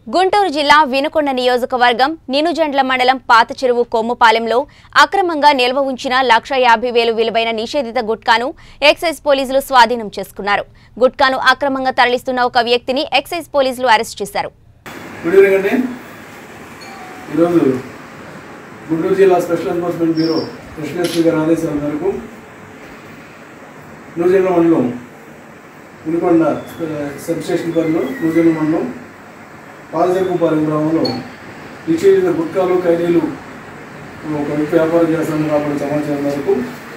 గుంటూరు జిల్లా వినుకొండ నియోజకవర్గం నినుజండ్ల మండలం పాత చెరువు కొమ్ముపాలెంలో అక్రమంగా నిల్వ ఉంచిన లక్ష యాభై వేలు విలువైన నిషేధిత గుట్కాను ఎక్సైజ్ పోలీసులు స్వాధీనం చేసుకున్నారు గుట్కాను అక్రమంగా తరలిస్తున్న ఒక వ్యక్తిని ఎక్సైజ్ పోలీసులు అరెస్ట్ చేశారు గుడ్ ఈవినింగ్ అండి ఈరోజు గుంటూరు జిల్లా special enforcement bureau special SP గారి ఆదేశాల మేరకు నూజిల్ల మండలం ఉనికొండ సబ్ స్టేషన్ పరిధిలో నూజిల్ల మండలం పాలజర్కుపాలెం గ్రామంలో నిషేధిత గుట్కాలు ఖైదీలు ఒక వ్యక్తి వ్యాపారం చేస్తామని రాబడిన సమాచారం మేరకు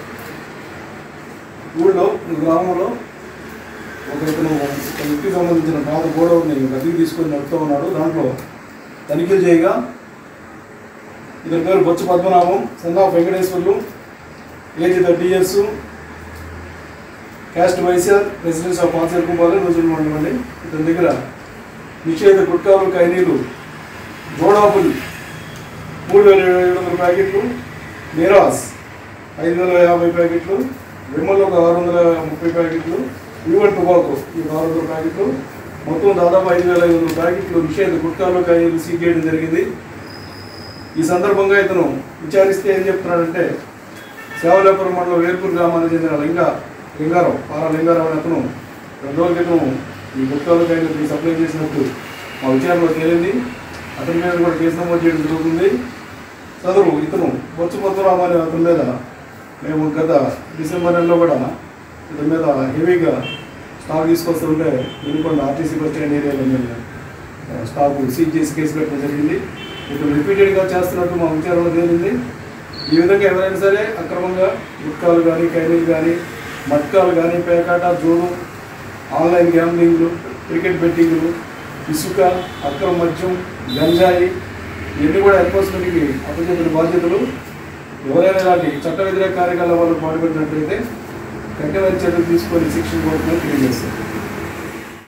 ఊళ్ళో ఈ గ్రామంలో ఒక ఇతను ఒక వ్యక్తికి సంబంధించిన పాత గోడౌన్ని గదికి తీసుకొని నడుపుతూ ఉన్నాడు దాంట్లో తనిఖీలు చేయగా ఇతని పేరు Bochu Padmanabham son of Venkateswarlu age thirty years caste వైశ్యర్ రెసిడెన్స్ ఆఫ్ పాన్సర్కుంపాలెం రోజులు మండలం అండి ఇతని దగ్గర నిషేధ గుట్కాలు కైనీలు జోడాపులు మూడు వేల ఏడు వందల ప్యాకెట్లు మీరాస్ ఐదు వందల యాభై ప్యాకెట్లు విమల్ ఒక ఆరు వందల ముప్పై ప్యాకెట్లు ఈవెన్ టొబాకో ఈ ఆరు వందల ప్యాకెట్లు మొత్తం దాదాపు ఐదు వేల ఐదు వందల ప్యాకెట్లు నిషేధ గుట్కాలు కాయలు సీజ్ చేయడం జరిగింది ఈ సందర్భంగా ఇతను విచారిస్తే ఏం చెప్తున్నాడంటే సేవలేపురం మండలం వేల్పూర్ గ్రామానికి చెందిన లింగ లింగారావు పారా లింగారావు అనే అతను రెండు రోజుల క్రితం ఈ గుట్కాలు కాయలు సప్లై చేసినట్టు మా విచారణలో తేలింది అతని మీద కూడా కేసు నమోదు చేయడం జరుగుతుంది సదరు ఇతను బొచ్చు పద్మరామ అనే అతని మీద మేము గత డిసెంబర్ నెలలో కూడా ఇతని మీద హెవీగా స్టాక్ తీసుకొస్తుంటే వినుకొండ ఆర్టీసీ బస్ స్టాండ్ ఏరియాలో మేము ఆ, స్టాక్ సీజ్ చేసి కేసు పెట్టడం జరిగింది ఇతను రిపీటెడ్గా చేస్తున్నట్టు మా విచారణలో తేలింది ఈ విధంగా ఎవరైనా సరే అక్రమంగా గుట్కాలు కానీ కైనీలు కానీ మట్కాలు కానీ పేకాట జోడు ఆన్లైన్ గ్యాంబ్లింగ్లు క్రికెట్ బెట్టింగ్లు ఇసుక అక్రమ మద్యం గంజాయి ఇవన్నీ కూడా ఎన్ఫోర్స్మెంట్కి అప్పచెప్పిన బాధ్యతలు ఎవరైనా ఇలాంటి చట్ట వ్యతిరేక కార్యకలాపాలకు పాల్పడినట్లయితే కఠినమైన చర్యలు తీసుకొని శిక్షణ కోరుతుందని తెలియజేస్తారు